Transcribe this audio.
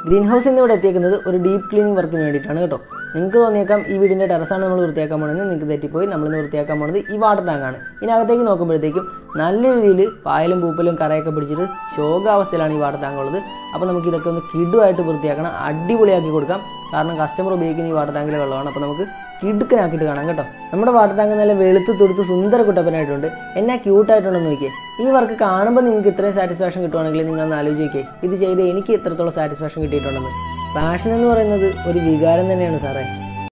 green house ഇന്ന് ഇവിടെ എത്തിയേക്കുന്നത് ഒരു ഡീപ്പ് ക്ലീനിങ് വർക്കിന് വേണ്ടിയിട്ടാണ് കേട്ടോ നിങ്ങൾക്ക് തോന്നിയേക്കാം ഈ വീടിൻ്റെ ടെറസാണ് നമ്മൾ വൃത്തിയാക്കാൻ പോകുന്നത് നിങ്ങൾക്ക് തെറ്റിപ്പോയി നമ്മളിന്ന് വൃത്തിയാക്കാൻ പോകുന്നത് ഈ വാട്ടർ ടാങ്കാണ് ഇതിനകത്തേക്ക് നോക്കുമ്പോഴത്തേക്കും നല്ല രീതിയിൽ പായലും പൂപ്പലും കറയൊക്കെ പിടിച്ചിട്ട് ശോകാവസ്ഥയിലാണ് ഈ വാട്ടർ ടാങ്ക് ഉള്ളത് അപ്പോൾ നമുക്ക് ഇതൊക്കെ ഒന്ന് കിടുവായിട്ട് വൃത്തിയാക്കണം അടിപൊളിയാക്കി കൊടുക്കാം കാരണം കസ്റ്റമർ ഉപയോഗിക്കുന്ന ഈ വാട്ടർ ടാങ്കിലെ വെള്ളമാണ് അപ്പോൾ നമുക്ക് കിടുക്കനാക്കിയിട്ട് കാണാം കേട്ടോ നമ്മുടെ വാട്ടർ ടാങ്ക് നല്ല വെളുത്ത് തുടുത്ത് സുന്ദര കുട്ടപ്പനായിട്ടുണ്ട് എന്നാ ക്യൂട്ടായിട്ടുണ്ടെന്ന് നോക്കിയേ ഈ വർക്ക് കാണുമ്പോൾ നിങ്ങൾക്ക് ഇത്രയും സാറ്റിസ്ഫാക്ഷൻ കിട്ടുവാണെങ്കിൽ നിങ്ങൾ ഒന്ന് ആലോചിക്കേ ഇത് ചെയ്ത് എനിക്ക് എത്രത്തോളം സാറ്റിസ്ഫാക്ഷൻ കിട്ടിയിട്ടുണ്ടെന്ന് പാഷൻ എന്ന് പറയുന്നത് ഒരു വികാരം തന്നെയാണ് സാറേ